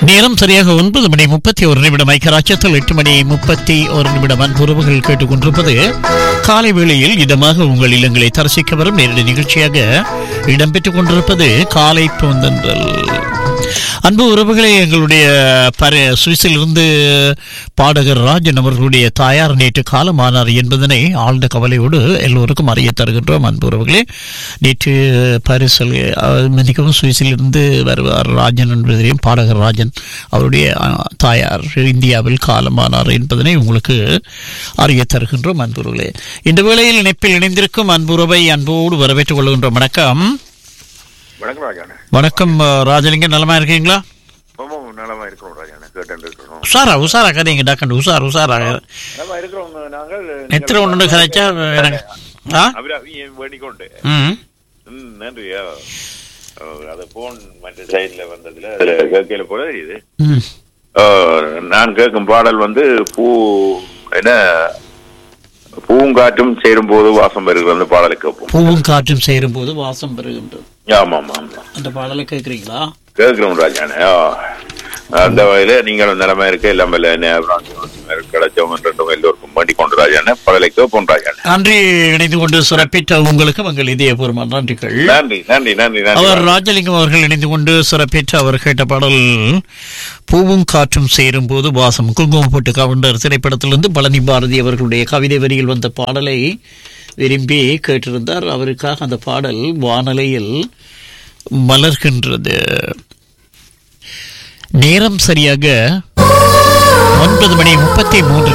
நேரம் சரியாக ஒன்பது மணி முப்பத்தி ஒரு நிமிடம் ஐக்கராட்சத்தில் எட்டு மணி முப்பத்தி ஒரு நிமிடம் அன்புறவுகள் கேட்டுக்கொண்டிருப்பது காலை வேளையில் இதமாக உங்கள் இல்லங்களை தரிசிக்க வரும் நேரடி நிகழ்ச்சியாக இடம்பெற்றுக் கொண்டிருப்பது காலை பூந்தன்றல் அன்பு உறவுகளே எங்களுடைய பர சுவிஸிலிருந்து பாடகர் ராஜன் அவர்களுடைய தாயார் நேற்று காலமானார் என்பதனை ஆழ்ந்த கவலையோடு எல்லோருக்கும் அறிய தருகின்றோம் அன்பு உறவுகளே நேற்று பரிசல் மதிக்கவும் சுவிஸிலிருந்து வருவார் ராஜன் என்பதையும் பாடகர் ராஜன் அவருடைய அஹ், தாயார் இந்தியாவில் காலமானார் என்பதனை உங்களுக்கு அறிய தருகின்றோம் அன்புறவுகளே இந்த வேளையில் இணைப்பில் இணைந்திருக்கும் அன்புறவை அன்போடு வரவேற்றுக் கொள்கின்றோம் வணக்கம் வணக்கம் ராஜாண்ணே வணக்கம் அஹ், ராஜலிங்கம் நலமா இருக்கீங்களா ரொம்ப நலமா இருக்கிறோம் ராஜாண்ணே கேட்டு இருக்கிறோம் உஷாரா உஷாரா கதைங்க டாக்கண்டு உஷார் உஷாரா நலமா இருக்கிறோம் நாங்கள் எத்தனை ஒன்று கதைச்சா எனக்கு ஆ அபிராமியை வேண்டிக்கொண்டு ம் ம் நன்றியா அது போன் மற்ற சைட்ல வந்ததுல அதுல கேட்கல போல இது ம் நான் கேட்கும் பாடல் வந்து பூ என்ன பூங்காற்றும் சேரும் போது வாசம் பெறுகிற அந்த பாடலை கேட்போம் பூவும் காற்றும் சேரும் போது வாசம் பெறுகின்றது ஆமா ஆமா ஆமா அந்த பாடலை கேட்குறீங்களா கேட்கிறோம் ராஜாண்ணே ஆ. அந்த வகையில நீங்களும் நிலைமை இருக்க எல்லாம் வல்ல என்ன கிடைச்சவங்க எல்லோருக்கும் வேண்டிக் கொண்டு ராஜாண்ணே பாடலை கேட்போம் ராஜாண்ணே நன்றி இணைந்து கொண்டு சிறப்பித்த உங்களுக்கு உங்கள் இதயபூர்வமான நன்றிகள் நன்றி நன்றி நன்றி அவர் நன்றி ராஜலிங்கம் அவர்கள் இணைந்து கொண்டு சிறப்பித்து அவர் கேட்ட பாடல் பூவும் காற்றும் சேரும் போது வாசம் குங்குமம் போட்டு கவுண்டர் திரைப்படத்திலிருந்து பழனி பாரதி அவர்களுடைய கவிதை வரியில் வந்த பாடலை விரும்பி கேட்டிருந்தார் அவருக்காக அந்த பாடல் வானலையில் மலர்கின்றது நேரம் சரியாக ஒன்பது மணி முப்பத்தி மூன்று